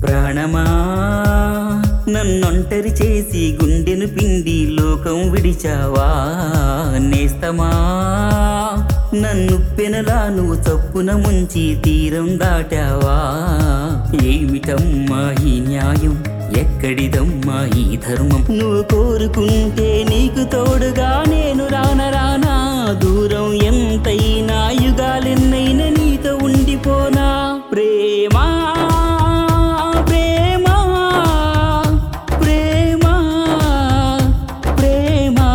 ప్రాణమా నన్నొంటరి చేసి గుండెను పిండి లోకం విడిచావా నేస్తమా నన్ను పెనలా నువ్వు చప్పున ముంచి తీరం దాటావా ఏమిటమ్మా ఈ న్యాయం ఎక్కడిదమ్మా ఈ ధర్మం నువ్వు కోరుకుంటే నీకు తోడుగా నేను రాన రానా దూరం ఎంతైనా యుగాలెన్నైనా నీతో ఉండిపోనా ప్రేమా ప్రేమా ప్రేమా ప్రేమా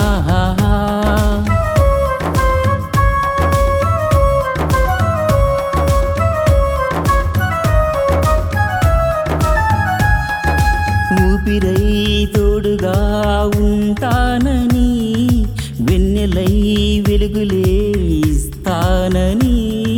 ఊపిరై తోడుగా ఉంటానని వెన్నెలై వెలుగులే ఇస్తానని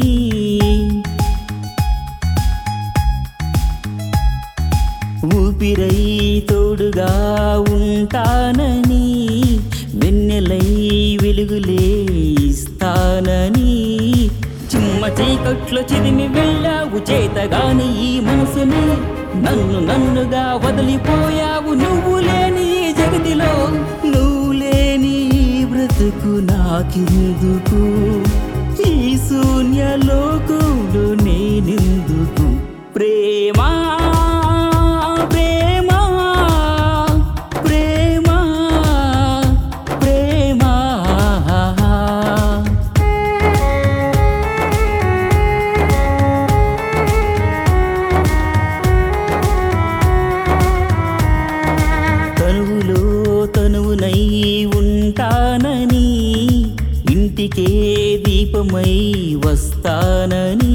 ఊపిరై తోడుగా ఉంటానని వెన్నెలై వెలుగులే ఇస్తానని చిమ్మ చీకట్లో చిదిమి వెళ్ళావు చేతగాని ఈ మనసుని నన్ను నన్నుగా వదిలిపోయావు నువ్వు లేని ఈ జగతిలో నువ్వు లేని ఈ బ్రతుకు నాకెందుకు ఈ శూన్య లోకంలో నేనెందుకు ప్రేమా ప్రేమా ప్రేమా ప్రేమా తనువులో తనువునై ఉంటానని ఇంటికే దీపమై వస్తానని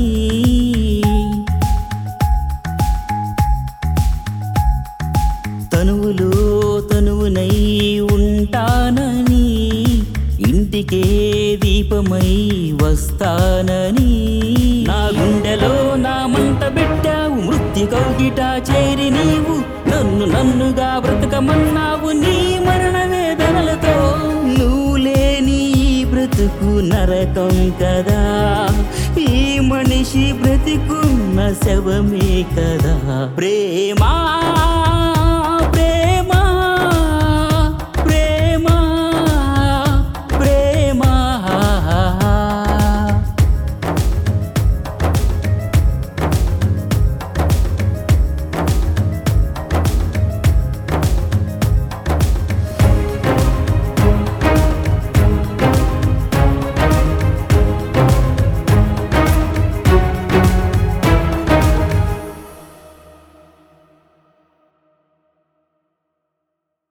తనువులో తనువునై ఉంటానని ఇంటికే దీపమై వస్తానని నా గుండెలో నా మంట పెట్టావు మృత్యు కౌగిట చేరి నీవు నన్ను నన్నుగా బ్రతకమన్నావు నీ మరణ వేదనలతో నువ్వు లేని ఈ బ్రతుకు నరకం కదా ఈ మనిషి బ్రతికున్న శవమే కదా ప్రేమా